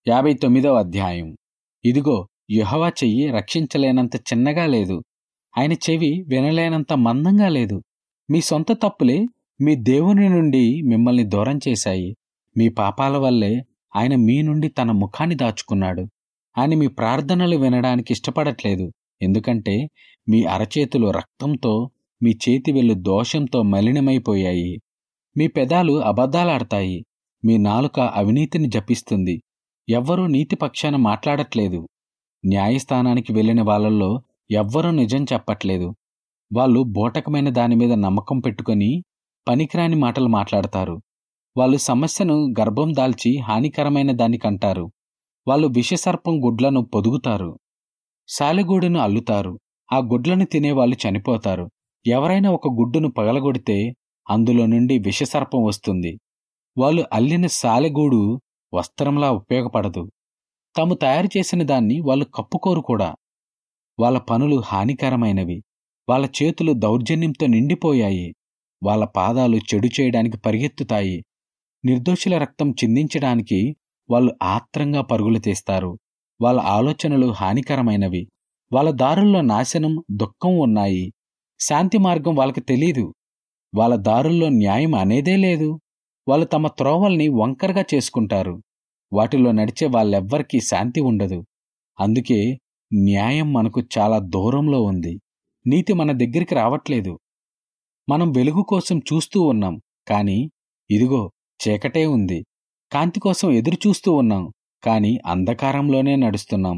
యాభై తొమ్మిదవ అధ్యాయం ఇదిగో యెహోవా చెయ్యి రక్షించలేనంత చిన్నగా లేదు ఆయన చెవి వినలేనంత మందంగా లేదు మీ సొంత తప్పులే మీ దేవుని నుండి మిమ్మల్ని దూరం చేశాయి మీ పాపాల వల్లే ఆయన మీ నుండి తన ముఖాన్ని దాచుకున్నాడు ఆయన మీ ప్రార్థనలు వినడానికి ఇష్టపడట్లేదు ఎందుకంటే మీ అరచేతులు రక్తంతో మీ చేతివెళ్ళు దోషంతో మలినమైపోయాయి మీ పెదాలు అబద్ధాలాడతాయి మీ నాలుక అవినీతిని జపిస్తుంది ఎవ్వరూ నీతి పక్షాన మాట్లాడట్లేదు న్యాయస్థానానికి వెళ్ళిన వాళ్ళల్లో ఎవ్వరూ నిజం చెప్పట్లేదు వాళ్ళు బోటకమైన దాని మీద నమ్మకం పెట్టుకొని పనికిరాని మాటలు మాట్లాడతారు వాళ్ళు సమస్యను గర్భం దాల్చి హానికరమైన దాన్ని కంటారు వాళ్ళు విషసర్పం గుడ్లను పొదుగుతారు సాలెగూడును అల్లుతారు ఆ గుడ్లను తినే వాళ్ళు చనిపోతారు ఎవరైనా ఒక గుడ్డును పగలగొడితే అందులో నుండి విషసర్పం వస్తుంది వాళ్ళు అల్లిన సాలెగూడు వస్త్రంలా ఉపయోగపడదు తాము తయారు చేసిన దాన్ని వాళ్ళు కప్పుకోరు కూడా వాళ్ళ పనులు హానికరమైనవి వాళ్ళ చేతులు దౌర్జన్యంతో నిండిపోయాయి వాళ్ళ పాదాలు చెడు చేయడానికి పరిగెత్తుతాయి నిర్దోషుల రక్తం చిందించడానికి వాళ్ళు ఆత్రంగా పరుగులు తీస్తారు వాళ్ళ ఆలోచనలు హానికరమైనవి వాళ్ళ దారుల్లో నాశనం దుఃఖం ఉన్నాయి శాంతి మార్గం వాళ్ళకి తెలీదు వాళ్ళ దారుల్లో న్యాయం అనేదే లేదు వాళ్ళు తమ త్రోవల్ని వంకరగా చేసుకుంటారు వాటిలో నడిచే వాళ్ళెవ్వరికీ శాంతి ఉండదు అందుకే న్యాయం మనకు చాలా దూరంలో ఉంది నీతి మన దగ్గరికి రావట్లేదు మనం వెలుగు కోసం చూస్తూ ఉన్నాం కానీ ఇదిగో చీకటే ఉంది కాంతి కోసం ఎదురు చూస్తూ ఉన్నాం కానీ అంధకారంలోనే నడుస్తున్నాం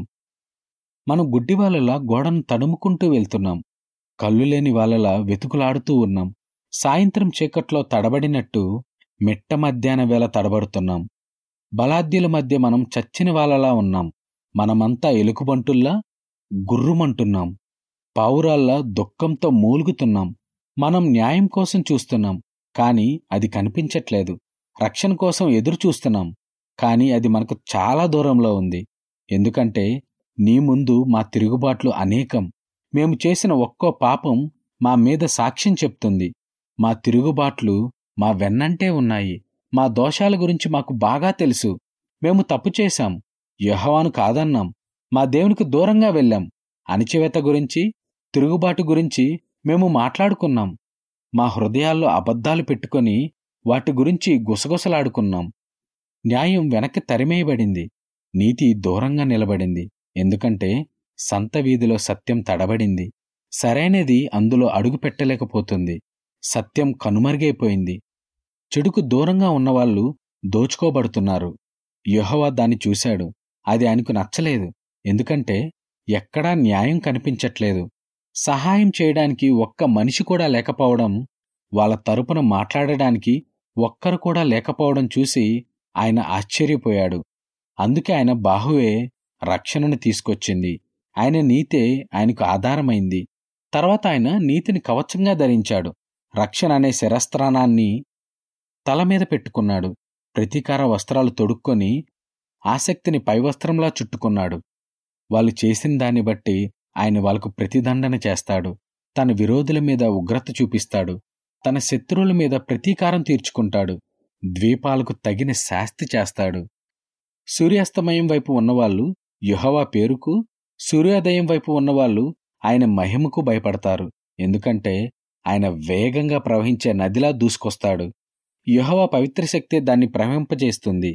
మనం గుడ్డి వాళ్ళలా గోడను తడుముకుంటూ వెళ్తున్నాం కళ్ళు లేని వాళ్ళలా వెతుకులాడుతూ ఉన్నాం సాయంత్రం చీకట్లో తడబడినట్టు మిట్ట మధ్యాహ్న వేళ తడబడుతున్నాం బలాద్యుల మధ్య మనం చచ్చిన వాళ్ళలా ఉన్నాం మనమంతా ఎలుకబంటుల్లా గుర్రుమంటున్నాం పావురాల్లా దుఃఖంతో మూలుగుతున్నాం మనం న్యాయం కోసం చూస్తున్నాం కానీ అది కనిపించట్లేదు రక్షణ కోసం ఎదురు చూస్తున్నాం కానీ అది మనకు చాలా దూరంలో ఉంది ఎందుకంటే నీ ముందు మా తిరుగుబాట్లు అనేకం మేము చేసిన ఒక్కో పాపం మా మీద సాక్ష్యం చెప్తుంది మా తిరుగుబాట్లు మా వెన్నంటే ఉన్నాయి మా దోషాల గురించి మాకు బాగా తెలుసు మేము తప్పు చేశాం యహోవాను కాదన్నాం మా దేవునికి దూరంగా వెళ్ళాం అణిచివేత గురించి తిరుగుబాటు గురించి మేము మాట్లాడుకున్నాం మా హృదయాల్లో అబద్ధాలు పెట్టుకొని వాటి గురించి గుసగుసలాడుకున్నాం న్యాయం వెనక్కి తరిమేయబడింది నీతి దూరంగా నిలబడింది ఎందుకంటే సంత వీధిలో సత్యం తడబడింది సరైనది అందులో అడుగు పెట్టలేకపోతుంది సత్యం కనుమరుగైపోయింది చెడుకు దూరంగా ఉన్నవాళ్ళు దోచుకోబడుతున్నారు యెహోవా దాన్ని చూశాడు అది ఆయనకు నచ్చలేదు ఎందుకంటే ఎక్కడా న్యాయం కనిపించట్లేదు సహాయం చేయడానికి ఒక్క మనిషి కూడా లేకపోవడం వాళ్ళ తరపున మాట్లాడడానికి ఒక్కరు కూడా లేకపోవడం చూసి ఆయన ఆశ్చర్యపోయాడు అందుకే ఆయన బాహువే రక్షణను తీసుకొచ్చింది ఆయన నీతే ఆయనకు ఆధారమైంది తర్వాత ఆయన నీతిని కవచంగా ధరించాడు రక్షణ అనే శిరస్త్రానాన్ని తల మీద పెట్టుకున్నాడు ప్రతీకార వస్త్రాలు తొడుక్కొని ఆసక్తిని పైవస్త్రంలా చుట్టుకున్నాడు వాళ్ళు చేసిన దాన్ని బట్టి ఆయన వాళ్ళకు ప్రతిదండన చేస్తాడు తన విరోధుల మీద ఉగ్రత చూపిస్తాడు తన శత్రువుల మీద ప్రతీకారం తీర్చుకుంటాడు ద్వీపాలకు తగిన శాస్తి చేస్తాడు సూర్యాస్తమయం వైపు ఉన్నవాళ్ళు యుహవా పేరుకు సూర్యోదయం వైపు ఉన్నవాళ్ళు ఆయన మహిమకు భయపడతారు ఎందుకంటే ఆయన వేగంగా ప్రవహించే నదిలా దూసుకొస్తాడు యుహవా పవిత్ర శక్తి దాన్ని ప్రవహింపజేస్తుంది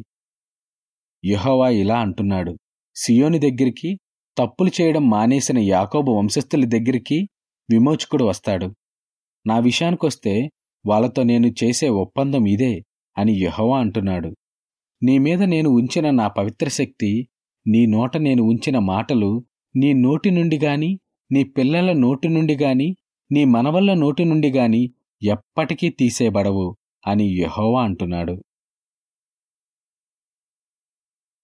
యుహవా ఇలా అంటున్నాడు సియోని దగ్గరికి తప్పులు చేయడం మానేసిన యాకోబు వంశస్థుల దగ్గరికి విమోచకుడు వస్తాడు నా విషయానికొస్తే వాళ్ళతో నేను చేసే ఒప్పందం ఇదే అని యెహోవా అంటున్నాడు నీ మీద నేను ఉంచిన నా పవిత్ర శక్తి నీ నోట నేను ఉంచిన మాటలు నీ నోటి నుండి గాని నీ పిల్లల నోటి నుండి గాని నీ మనవల్ల నోటి నుండి గాని ఎప్పటికీ తీసేయబడవు అని యెహోవా అంటున్నాడు